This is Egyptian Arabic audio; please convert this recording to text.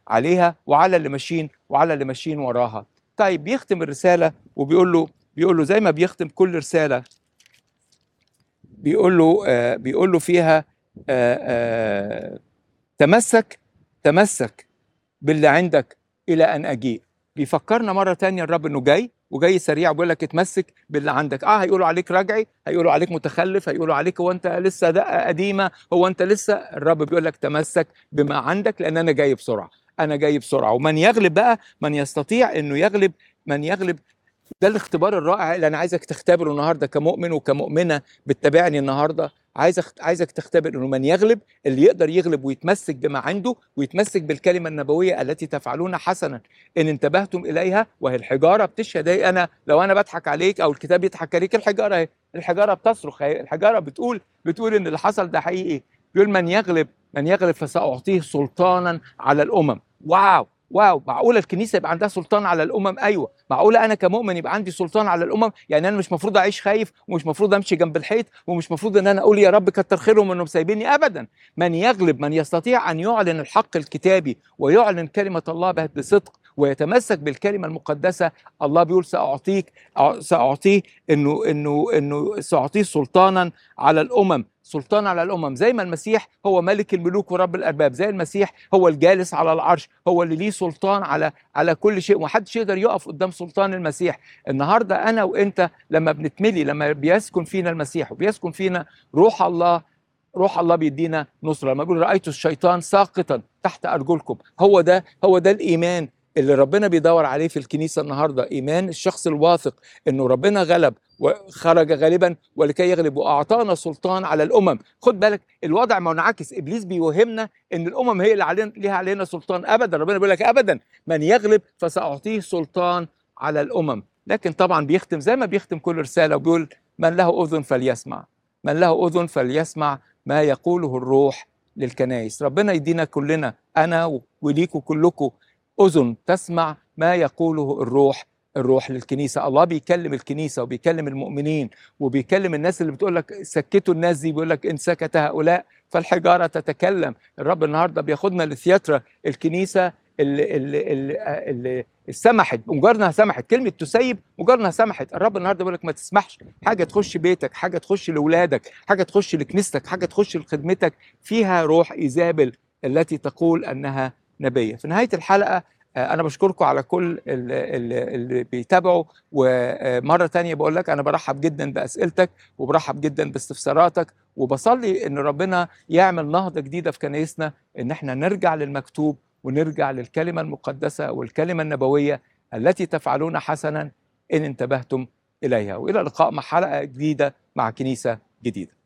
عليها وعلى اللي ماشيين وعلى اللي ماشيين وراها طيب بيختم الرساله وبيقول له بيقول له زي ما بيختم كل رساله بيقول له آه بيقول له فيها آه آه تمسك تمسك باللي عندك الى ان اجيء بيفكرنا مره تانية الرب انه جاي وجاي سريع بيقول لك اتمسك باللي عندك اه هيقولوا عليك رجعي هيقولوا عليك متخلف هيقولوا عليك هو انت لسه دقه قديمه هو انت لسه الرب بيقول لك تمسك بما عندك لان انا جاي بسرعه انا جاي بسرعه ومن يغلب بقى من يستطيع انه يغلب من يغلب ده الاختبار الرائع اللي انا عايزك تختبره النهارده كمؤمن وكمؤمنه بتتابعني النهارده عايز عايزك تختبر انه من يغلب اللي يقدر يغلب ويتمسك بما عنده ويتمسك بالكلمه النبويه التي تفعلون حسنا ان انتبهتم اليها وهي الحجاره بتشهد ايه انا لو انا بضحك عليك او الكتاب يضحك عليك الحجاره اهي الحجاره بتصرخ اهي الحجاره بتقول بتقول ان اللي حصل ده حقيقي بيقول من يغلب من يغلب فساعطيه سلطانا على الامم واو واو معقوله الكنيسه يبقى عندها سلطان على الامم ايوه معقوله انا كمؤمن يبقى عندي سلطان على الامم يعني انا مش مفروض اعيش خايف ومش مفروض امشي جنب الحيط ومش مفروض ان انا اقول يا رب كتر خيرهم انهم سايبيني ابدا من يغلب من يستطيع ان يعلن الحق الكتابي ويعلن كلمه الله بصدق ويتمسك بالكلمه المقدسه الله بيقول ساعطيك ساعطيه انه انه انه ساعطيه سلطانا على الامم سلطان على الامم زي ما المسيح هو ملك الملوك ورب الارباب زي المسيح هو الجالس على العرش هو اللي ليه سلطان على على كل شيء ومحدش يقدر يقف قدام سلطان المسيح النهارده انا وانت لما بنتملي لما بيسكن فينا المسيح وبيسكن فينا روح الله روح الله بيدينا نصره لما بيقول رايت الشيطان ساقطا تحت ارجلكم هو ده هو ده الايمان اللي ربنا بيدور عليه في الكنيسه النهارده ايمان الشخص الواثق انه ربنا غلب وخرج غالبا ولكي يغلب واعطانا سلطان على الامم خد بالك الوضع منعكس ابليس بيوهمنا ان الامم هي اللي علينا ليها علينا سلطان ابدا ربنا بيقول لك ابدا من يغلب فساعطيه سلطان على الامم لكن طبعا بيختم زي ما بيختم كل رساله وبيقول من له اذن فليسمع من له اذن فليسمع ما يقوله الروح للكنائس ربنا يدينا كلنا انا وليكوا كلكم اذن تسمع ما يقوله الروح الروح للكنيسه الله بيكلم الكنيسه وبيكلم المؤمنين وبيكلم الناس اللي بتقول لك سكتوا الناس دي بيقول لك ان سكت هؤلاء فالحجاره تتكلم الرب النهارده بياخدنا لثياترا الكنيسه اللي اللي اللي, اللي سمحت مجرد انها سمحت كلمه تسيب مجرد انها سمحت الرب النهارده بيقول لك ما تسمحش حاجه تخش بيتك حاجه تخش لاولادك حاجه تخش لكنيستك حاجه تخش لخدمتك فيها روح ايزابل التي تقول انها نبيه في نهايه الحلقه انا بشكركم على كل اللي, اللي بيتابعوا ومره تانية بقول لك انا برحب جدا باسئلتك وبرحب جدا باستفساراتك وبصلي ان ربنا يعمل نهضه جديده في كنايسنا ان احنا نرجع للمكتوب ونرجع للكلمه المقدسه والكلمه النبويه التي تفعلون حسنا ان انتبهتم اليها والى اللقاء مع حلقه جديده مع كنيسه جديده